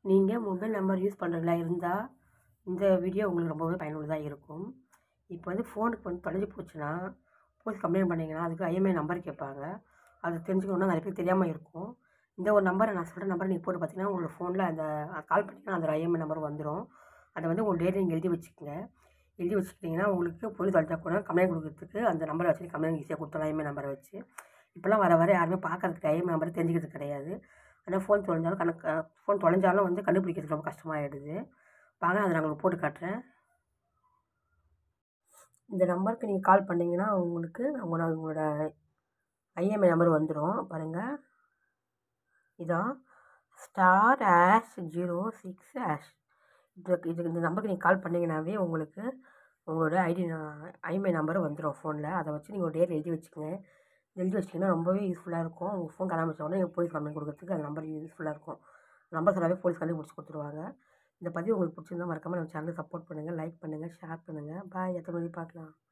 நீங்கள் mobile number use பண்ணுறீங்களா இருந்தால் இந்த வீடியோ உங்களுக்கு ரொம்பவே பயனுள்ளதாக இருக்கும் இப்போ வந்து ஃபோனுக்கு வந்து தொலைஞ்சு போச்சுன்னா போலீஸ் கம்ப்ளைண்ட் பண்ணிங்கன்னா அதுக்கு ஐஎம்ஐ நம்பர் கேட்பாங்க அது தெரிஞ்சுக்கணுன்னா நிறைய பேருக்கு தெரியாமல் இருக்கும் இந்த ஒரு நம்பரை நான் சொல்கிற நம்பரை நீங்கள் போட்டு பார்த்தீங்கன்னா உங்களோட ஃபோனில் அந்த கால் பண்ணிங்கன்னா அந்த ஐஎம்ஐ நம்பர் வந்துடும் அதை வந்து உங்கள் டேட் நீங்கள் எழுதி வச்சுக்கோங்க எழுதி வச்சுக்கிட்டிங்கன்னா உங்களுக்கு போலீஸ் தொலைச்சா கூட கம்ப்ளைண்ட் கொடுக்கறதுக்கு அந்த நம்பரை வச்சு கம்ப்ளைண்ட் ஈஸியாக கொடுத்துடலாம் ஐஎம்ஐ நம்பரை வச்சு இப்போலாம் வர வர யாருமே பார்க்கறதுக்கு ஐஎம்ஐ நம்பரை தெரிஞ்சுக்கிறது கிடையாது ஆனால் ஃபோன் தொலைஞ்சாலும் கணக்கு ஃபோன் தொலைஞ்சாலும் வந்து கண்டுபிடிக்கிறதுக்கு ரொம்ப கஷ்டமாயிடுது வாங்க அதை நான் உங்களுக்கு போட்டு காட்டுறேன் இந்த நம்பருக்கு நீங்கள் கால் பண்ணிங்கன்னா உங்களுக்கு உங்களோட உங்களோட ஐஎம்ஐ நம்பர் வந்துடும் பாருங்கள் இதான் star hash zero six hash இதுக்கு இதுக்கு இந்த நம்பருக்கு நீங்கள் கால் பண்ணிங்கனாவே உங்களுக்கு உங்களோட ஐடி ஐஎம்ஐ நம்பர் வந்துடும் ஃபோனில் அதை வச்சு நீங்கள் ஒரு டேட் எழுதி வச்சுக்கோங்க எழுதி வச்சிங்கன்னா ரொம்பவே யூஸ்ஃபுல்லாக இருக்கும் உங்கள் ஃபோன் காணாமல் உடனே போலீஸ் கம்ப்ளைண்ட் கொடுக்கறதுக்கு அந்த நம்பர் யூஸ்ஃபுல்லாக இருக்கும் நம்பர் சொல்லாவே போலீஸ் கண்டுபிடிச்சி கொடுத்துருவாங்க இந்த பதிவு உங்களுக்கு பிடிச்சிருந்தா மறக்காமல் நம்ம சேனலுக்கு சப்போர்ட் பண்ணுங்கள் லைக் பண்ணுங்கள் ஷேர் பண்ணுங்கள் பாய் எத்தனை மணி பார்க்கலாம்